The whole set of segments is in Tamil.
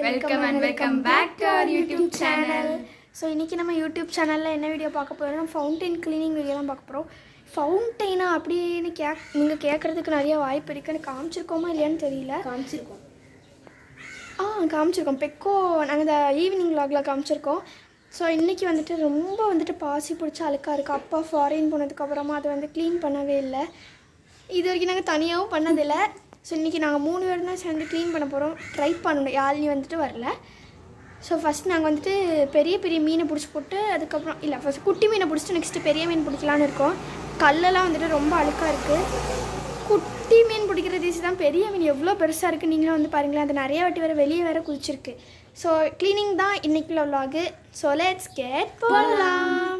Welcome and welcome back to our YouTube channel. So இன்றைக்கி நம்ம யூடியூப் சேனலில் என்ன வீடியோ பார்க்க போகிறோம் ஃபவுண்டைன் க்ளீனிங் வீடியோ தான் பார்க்க போகிறோம் ஃபவுண்டைனா அப்படின்னு கேக் நீங்கள் கேட்குறதுக்கு நிறைய வாய்ப்பு இருக்குன்னு காமிச்சிருக்கோமா இல்லையான்னு தெரியல காமிச்சிருக்கோம் ஆ காமிச்சிருக்கோம் பெக்கோ நாங்கள் இந்த ஈவினிங் வ்ளாகில் காமிச்சிருக்கோம் ஸோ இன்றைக்கி வந்துட்டு ரொம்ப வந்துட்டு பாசி பிடிச்ச அழுக்காக இருக்குது அப்பா ஃபாரின் போனதுக்கப்புறமா அதை வந்து க்ளீன் பண்ணவே இல்லை இது வரைக்கும் நாங்கள் தனியாகவும் பண்ணதில்லை ஸோ இன்றைக்கி நாங்கள் மூணு பேரும் தான் சேர்ந்து க்ளீன் பண்ண போகிறோம் ட்ரை பண்ணணும் யாழ்னி வந்துட்டு வரல ஸோ ஃபஸ்ட் நாங்கள் வந்துட்டு பெரிய பெரிய மீனை பிடிச்சி போட்டு அதுக்கப்புறம் இல்லை ஃபஸ்ட் குட்டி மீனை பிடிச்சிட்டு நெக்ஸ்ட்டு பெரிய மீன் பிடிக்கலான்னு இருக்கோம் கல்லெல்லாம் வந்துட்டு ரொம்ப அழுக்காக இருக்குது குட்டி மீன் பிடிக்கிறது ஈஸி தான் பெரிய மீன் எவ்வளோ பெருசாக இருக்குது நீங்களும் வந்து பாருங்களேன் அது நிறைய வாட்டி வேறு வெளியே வேறு குதிச்சிருக்கு ஸோ க்ளீனிங் தான் இன்றைக்குள்ள vlog ஸோ லெட்ஸ் கெட் போகலாம்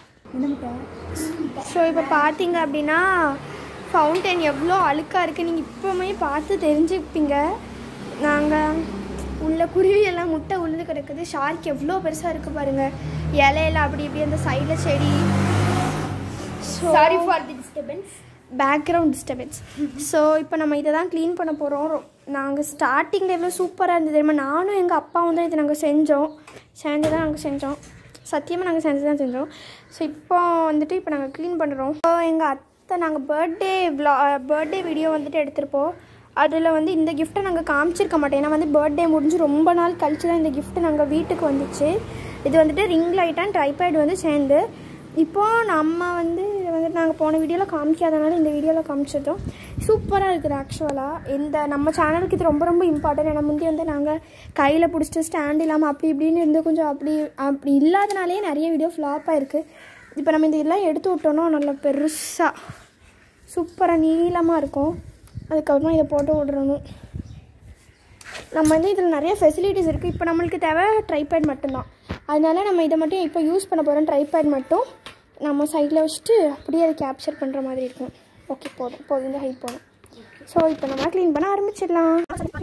ஸோ இப்போ பார்த்தீங்க அப்படின்னா ஃபவுண்டைன் எவ்வளோ அழுக்காக இருக்குது நீங்கள் இப்போவுமே பார்த்து தெரிஞ்சுப்பீங்க நாங்கள் உள்ள குருவி எல்லாம் முட்டை உழுந்து கிடக்குது ஷார்க் எவ்வளோ பெருசாக இருக்குது பாருங்கள் இலையில அப்படி இப்படி அந்த சைடில் செடி sorry for the disturbance background disturbance so இப்போ நம்ம இதை தான் க்ளீன் பண்ண போகிறோம் நாங்கள் ஸ்டார்டிங்கில் எவ்வளோ சூப்பராக இருந்தது தெரியுமா நானும் எங்கள் அப்பாவும் தான் இதை நாங்கள் செஞ்சோம் சேர்ந்து தான் நாங்கள் செஞ்சோம் சத்தியமாக நாங்கள் சேர்ந்து தான் செஞ்சோம் ஸோ இப்போ வந்துட்டு இப்போ நாங்கள் க்ளீன் பண்ணுறோம் இப்போ எங்கள் அத்தை நாங்கள் பர்த்டே விளா பர்த்டே வீடியோ வந்துட்டு எடுத்திருப்போம் அதில் வந்து இந்த கிஃப்ட்டை நாங்கள் காமிச்சிருக்க மாட்டோம் ஏன்னா வந்து பர்த்டே முடிஞ்சு ரொம்ப நாள் கழிச்சு தான் இந்த gift நாங்கள் வீட்டுக்கு வந்துச்சு இது வந்துட்டு ரிங் லைட் அண்ட் ட்ரைபேட் வந்து சேர்ந்து இப்போ நம்ம வந்து இதை வந்து நாங்கள் போன வீடியோவில் காமிக்காதனால இந்த வீடியோவில் காமிச்சிட்டோம் சூப்பராக இருக்குது ஆக்சுவலாக இந்த நம்ம சேனலுக்கு இது ரொம்ப ரொம்ப இம்பார்ட்டன்ட் ஏன்னா முந்தி வந்து நாங்கள் கையில் பிடிச்சிட்டு ஸ்டாண்ட் இல்லாமல் அப்படி இப்படின்னு இருந்து கொஞ்சம் அப்படி அப்படி இல்லாதனாலே நிறைய வீடியோ ஃப்ளாப் ஆயிருக்கு இப்போ நம்ம இந்த இதெல்லாம் எடுத்து விட்டோன்னா நல்லா பெருசாக சூப்பராக நீளமாக இருக்கும் அதுக்கப்புறமா இதை போட்டு விட்றணும் நம்ம வந்து இதில் நிறைய ஃபெசிலிட்டிஸ் இருக்குது இப்போ நம்மளுக்கு தேவை ட்ரைபேட் மட்டும்தான் அதனால நம்ம இதை மட்டும் இப்போ யூஸ் பண்ண போகிறோம் ட்ரைபேட் மட்டும் நம்ம சைடில் வச்சுட்டு அப்படியே அதை கேப்சர் பண்ணுற மாதிரி இருக்கும் ஓகே போதும் போதும் இந்த ஹைட் போதும் ஸோ இப்போ நம்ம க்ளீன் பண்ண ஆரம்பிச்சிடலாம்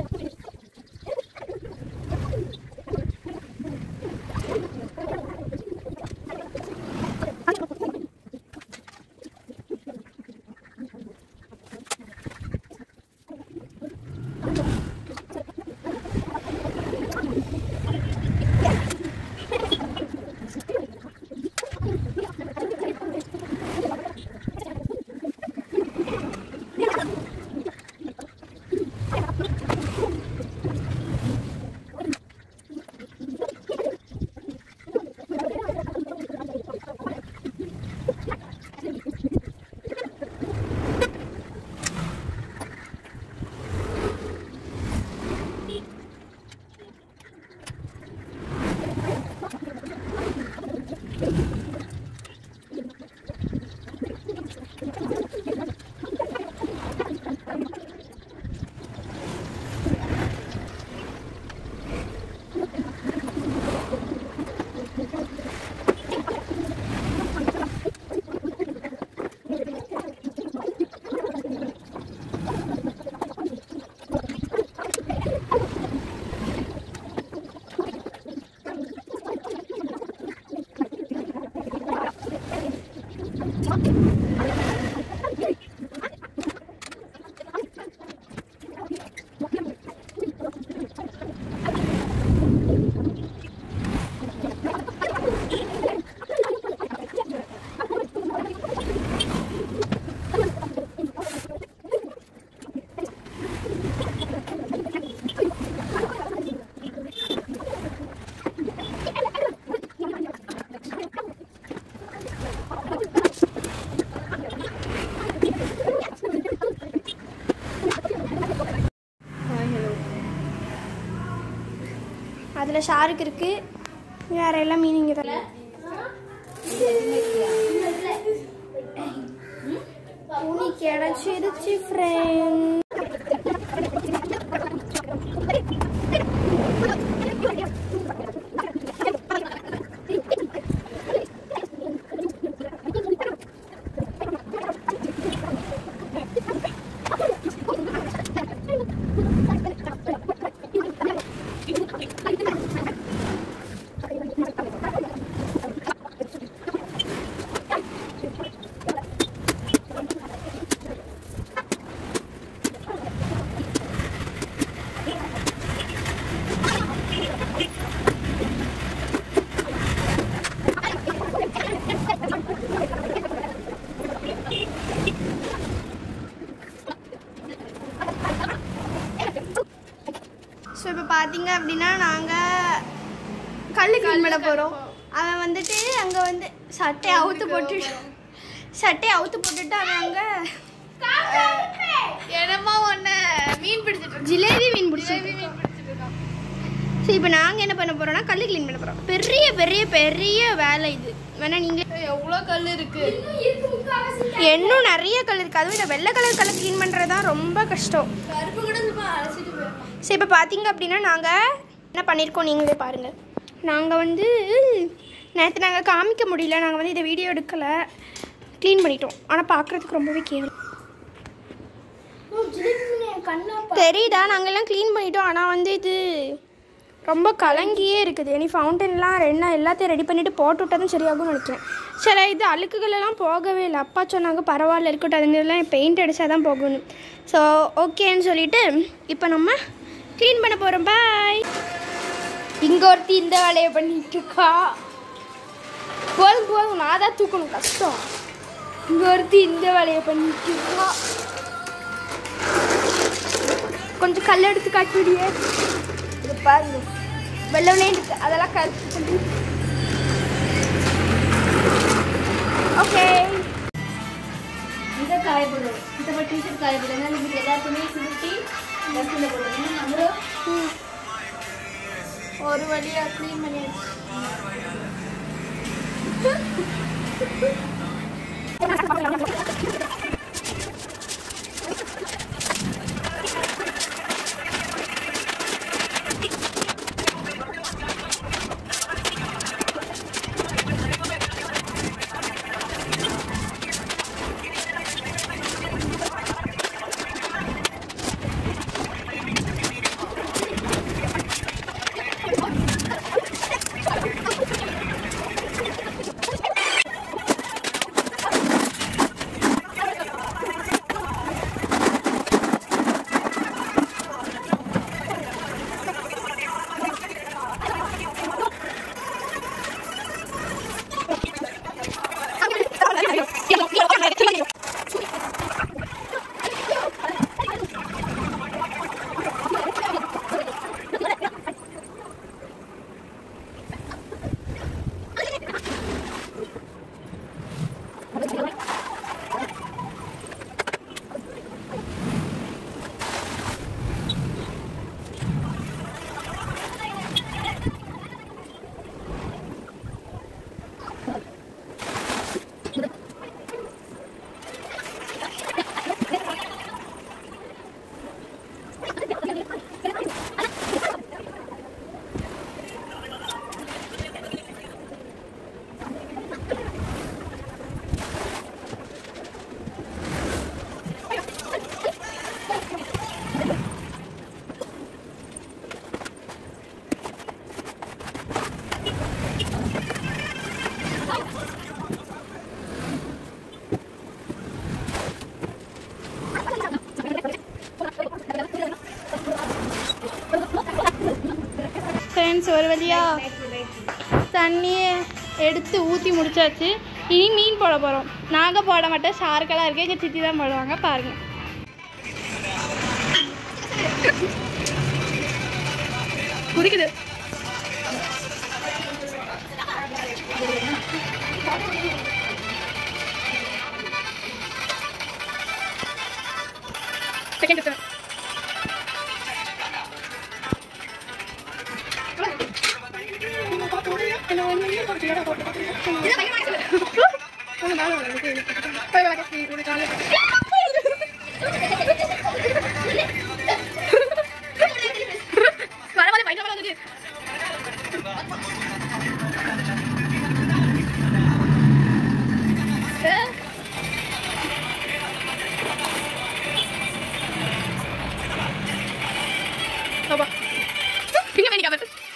அதில் ஷாருக்கு இருக்குது வேற எல்லாம் மீனிங் இதில் துணி கிடச்சிருச்சு ஃப்ரெண்ட் பார்த்தீங்க அப்படின்னா நாங்கள் கல் க்ளீன் பண்ண போகிறோம் அவன் வந்துட்டு அங்கே வந்து சட்டையை அவுத்து போட்டு சட்டையை அவுத்து போட்டுட்டு அவன் அங்கே என்னமா ஒண்ணு மீன் பிடிச்சிட்டு இருக்கு. ஜிலேபி மீன் பிடிச்சி ஜிலேபி மீன் பிடிச்சிட்டு இருக்கான். சரி இப்போ நாங்கள் என்ன பண்ண போகிறோம்னா கல் க்ளீன் பண்ண போகிறோம் பெரிய பெரிய பெரிய வேலை இது வேணா நீங்கள் எவ்வளவு கல் இருக்கு இன்னும் நிறைய கல் இருக்குது அதுவும் இந்த வெள்ளை கலர் கல் க்ளீன் பண்ணுறது தான் ரொம்ப கஷ்டம் கருப்பு கூட சும்மா அழைச்சிட்டு போயிடலாம் சரி இப்போ பார்த்தீங்க அப்படின்னா நாங்கள் என்ன பண்ணியிருக்கோம் நீங்களே பாருங்கள் நாங்கள் வந்து நேற்று நாங்கள் காமிக்க முடியல நாங்கள் வந்து இதை வீடியோ எடுக்கலை க்ளீன் பண்ணிட்டோம் ஆனால் பார்க்குறதுக்கு ரொம்பவே கேவலம் தெரியுதா நாங்கள் எல்லாம் க்ளீன் பண்ணிட்டோம் ஆனால் வந்து இது ரொம்ப கலங்கியே இருக்குது இனி ஃபவுண்டன்லாம் ரெண்டா எல்லாத்தையும் ரெடி பண்ணிவிட்டு போட்டு விட்டா தான் சரியாகும்னு நினைக்கிறேன் சில இது அழுக்குகள் எல்லாம் போகவே இல்லை அப்பா சொன்னாங்க பரவாயில்ல இருக்கட்டும் அதுங்கெல்லாம் பெயிண்ட் அடித்தா தான் போகணும் ஸோ ஓகேன்னு சொல்லிட்டு இப்போ நம்ம க்ளீன் பண்ண போகிறோம் பாய் இங்கே ஒருத்தி இந்த வேலையை பண்ணிட்டு இருக்கா போதும் போதும் நான் தான் தூக்கணும் கஷ்டம் இங்கே ஒருத்தி இந்த வேலையை பண்ணிட்டு இருக்கா கொஞ்சம் கல் எடுத்து காட்டுடியே இது பாருங்க வெள்ளை வெள்ளையும் இருக்கு அதெல்லாம் கருத்து பண்ணி ஓகே இதை காயப்படும் இந்த டிஷர்ட் காயப்படும் இதுக்கு எல்லாத்தையுமே சுருட்டி டஸ்ட்பின்ல போட்டுருங்க நம்மளும் ஒரு வழியா க்ளீன் பண்ணியாச்சு ஃப்ரெண்ட்ஸ் ஒரு வழியா தண்ணியை எடுத்து ஊற்றி முடிச்சாச்சு இனி மீன் போட போகிறோம் நாங்கள் போட மாட்டோம் ஷார்க்கெல்லாம் இருக்கு எங்கள் சித்தி தான் போடுவாங்க பாருங்கள் குதிக்குது செகண்ட் எடுத்து பிங்க வேண்டிக்காம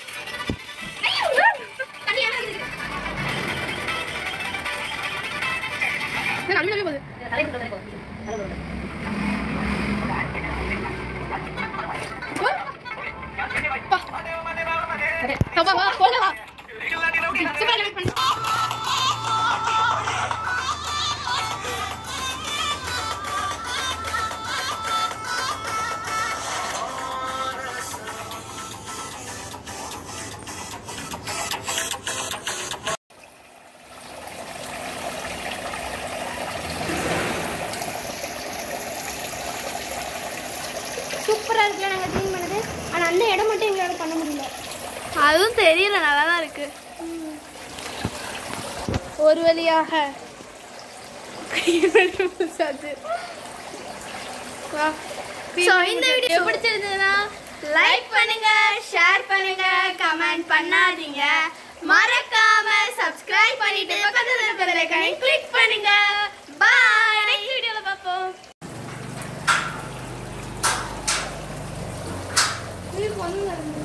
நடுவில் போகுது வா வா போகலாம் சூப்பரா வெயிட் பண்ணு அந்த இடம் மட்டும் எங்களால் பண்ண முடியல அதுவும் தெரியல நல்லா தான் இருக்கு ஒரு வழியாக முடிச்சாச்சு. வா. So, இந்த video பிடிச்சிருந்ததுன்னா லைக் பண்ணுங்க ஷேர் பண்ணுங்க கமெண்ட் பண்ணாதீங்க மறக்காம சப்ஸ்கிரைப் பண்ணிட்டு பக்கத்துல இருக்கிற ஐகானை கிளிக் பண்ணுங்க பாய் நெக்ஸ்ட் வீடியோல பார்ப்போம் இது பொண்ணு